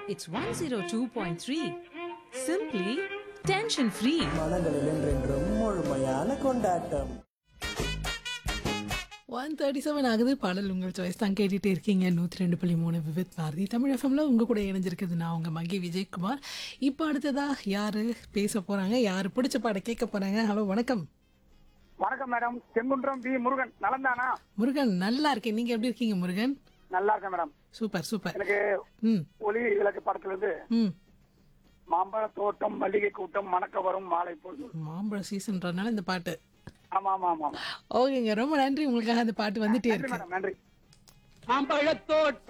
It's 102.3. Simply tension free. மனங்களில் என்றென்றும் முழுமையான கொண்டாட்டம் ஒன் தேர்ட்டி செவன் ஆகுது பாடல் உங்கள் சாய்ஸ் தான் கேட்டுகிட்டே இருக்கீங்க நூற்றி ரெண்டு புள்ளி மூணு விவித் பாரதி தமிழ் எஃப்எம்ல உங்கள் கூட இணைஞ்சிருக்குது நான் உங்கள் மகி விஜயகுமார் இப்போ அடுத்ததா யார் பேச போகிறாங்க யார் பிடிச்ச பாட கேட்க போகிறாங்க ஹலோ வணக்கம் வணக்கம் மேடம் செங்குன்றம் பி முருகன் நலந்தானா முருகன் நல்லா இருக்கேன் நீங்கள் எப்படி இருக்கீங்க முருகன் நல்லா இருக்கேன் மேடம் சூப்பர் சூப்பர் எனக்கு ம் ஒளி விளக்கு படத்துல இருந்து ம் மாம்பழ தோட்டம் மல்லிகை கூட்டம் மணக்க வரும் மாலை பொழுது மாம்பழ சீசன்றனால இந்த பாட்டு ஆமா ஆமா ஆமா ஆமா ஓகேங்க ரொம்ப நன்றி உங்களுக்காக அந்த பாட்டு வந்துட்டே நன்றி இருக்கு மேடம் நன்றி மாம்பழத்தோட்டம்